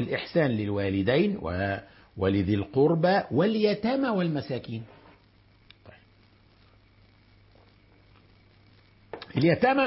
الإحسان للوالدين و- ولذي القربى واليتامى والمساكين طيب. اليتامى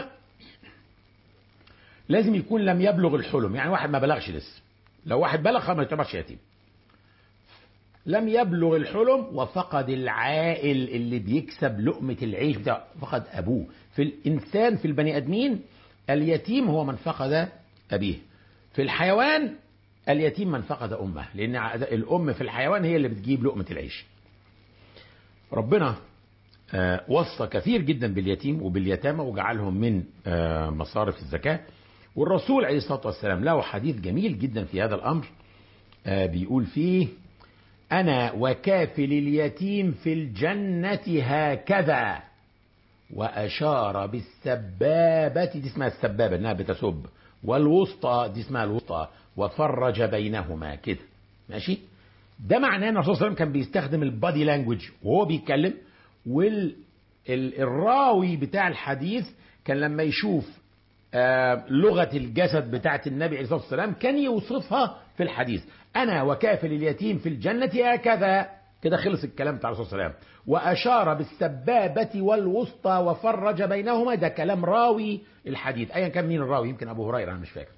لازم يكون لم يبلغ الحلم يعني واحد ما بلغش لسه لو واحد بلغ خلاص ما يعتبرش يتيم لم يبلغ الحلم وفقد العائل اللي بيكسب لقمة العيش بتاعه فقد أبوه في الإنسان في البني آدمين اليتيم هو من فقد أبيه في الحيوان اليتيم من فقد أمه لأن الأم في الحيوان هي اللي بتجيب لقمة العيش ربنا آه، وصى كثير جدا باليتيم وباليتامى وجعلهم من آه، مصارف الزكاة والرسول عليه الصلاة والسلام له حديث جميل جدا في هذا الأمر آه، بيقول فيه أنا وكافل اليتيم في الجنة هكذا وأشار بالسبابة دي اسمها السبابة إنها بتسب والوسطى دي اسمها الوسطى وفرج بينهما كده ماشي ده معناه ان الرسول صلى الله عليه وسلم كان بيستخدم البادي لانجوج وهو بيتكلم والراوي بتاع الحديث كان لما يشوف آه، لغة الجسد بتاعت النبي عليه الصلاة والسلام كان يوصفها في الحديث أنا وكافل اليتيم في الجنة هكذا كده خلص الكلام بتاع الرسول صلى الله عليه وسلم وأشار بالسبابة والوسطى وفرج بينهما ده كلام راوي الحديث أيا كان مين الراوي يمكن أبو هريرة أنا مش فاكر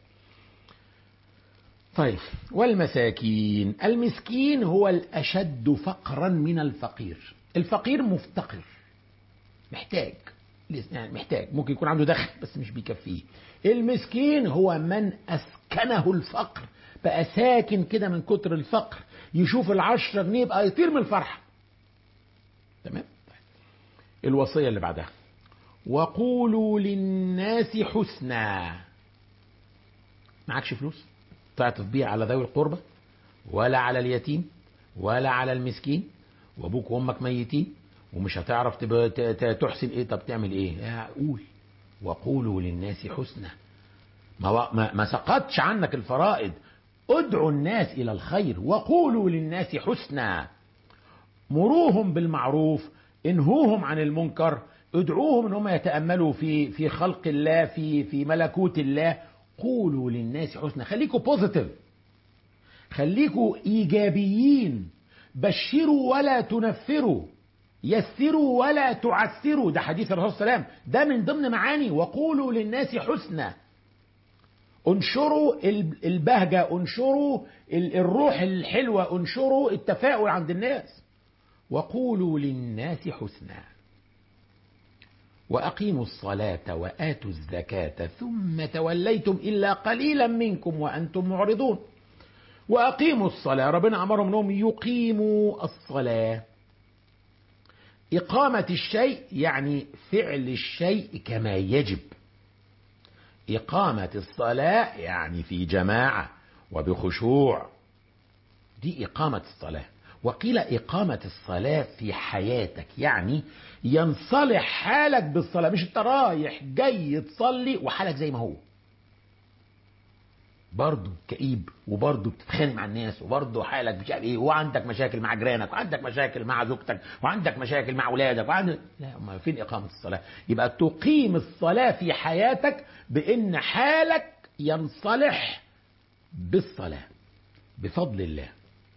طيب والمساكين المسكين هو الأشد فقرا من الفقير الفقير مفتقر محتاج يعني محتاج ممكن يكون عنده دخل بس مش بيكفيه المسكين هو من أسكنه الفقر بقى ساكن كده من كتر الفقر يشوف العشرة جنيه يبقى يطير من الفرحة تمام طيب. الوصية اللي بعدها وقولوا للناس حسنا معكش فلوس تعطف بيها على ذوي القربى ولا على اليتيم ولا على المسكين وابوك وامك ميتين ومش هتعرف تبقى ت- ت- تحسن ايه طب تعمل ايه يا قول وقولوا للناس حسنا ما, و- ما, ما سقطش عنك الفرائض ادعوا الناس الى الخير وقولوا للناس حسنا مروهم بالمعروف انهوهم عن المنكر ادعوهم ان هم يتاملوا في في خلق الله في في ملكوت الله قولوا للناس حسنا خليكوا بوزيتيف خليكوا ايجابيين بشروا ولا تنفروا يسروا ولا تعسروا ده حديث الرسول صلى الله عليه وسلم ده من ضمن معاني وقولوا للناس حسنا انشروا ال- البهجة انشروا ال- الروح الحلوة انشروا التفاؤل عند الناس وقولوا للناس حسنا وأقيموا الصلاة وآتوا الزكاة ثم توليتم إلا قليلا منكم وأنتم معرضون وأقيموا الصلاة ربنا أمرهم أنهم يقيموا الصلاة إقامة الشيء يعني فعل الشيء كما يجب إقامة الصلاة يعني في جماعة وبخشوع دي إقامة الصلاة وقيل إقامة الصلاة في حياتك يعني ينصلح حالك بالصلاة مش انت رايح جاي تصلي وحالك زي ما هو برضه كئيب وبرضه بتتخانق مع الناس وبرضه حالك مش عارف ايه وعندك مشاكل مع جيرانك وعندك مشاكل مع زوجتك وعندك مشاكل مع اولادك وعندك لا امال فين اقامه الصلاه؟ يبقى تقيم الصلاه في حياتك بان حالك ينصلح بالصلاه بفضل الله.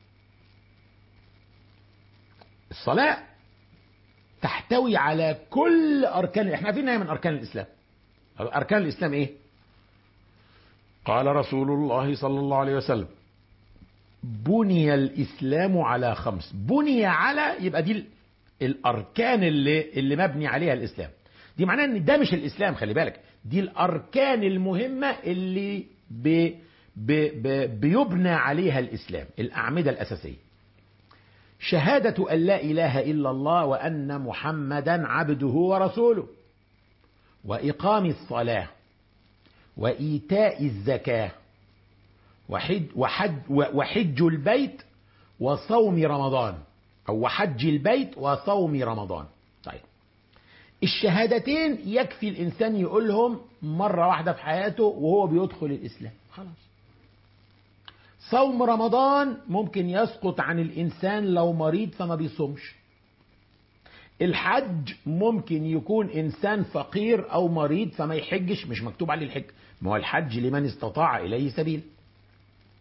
الصلاه تحتوي على كل اركان احنا عارفين انها من اركان الاسلام. اركان الاسلام ايه؟ قال رسول الله صلى الله عليه وسلم بني الاسلام على خمس بني على يبقى دي ال- الاركان اللي اللي مبني عليها الاسلام دي معناه ان ده مش الاسلام خلي بالك دي الاركان المهمه اللي ب ب ب بيبنى عليها الاسلام الاعمده الاساسيه شهاده ان لا اله الا الله وان محمدا عبده ورسوله واقام الصلاه وإيتاء الزكاة وحج, وحج, وحج البيت وصوم رمضان أو وحج البيت وصوم رمضان طيب الشهادتين يكفي الإنسان يقولهم مرة واحدة في حياته وهو بيدخل الإسلام خلاص صوم رمضان ممكن يسقط عن الإنسان لو مريض فما بيصومش الحج ممكن يكون انسان فقير او مريض فما يحجش مش مكتوب عليه الحج ما هو الحج لمن استطاع اليه سبيل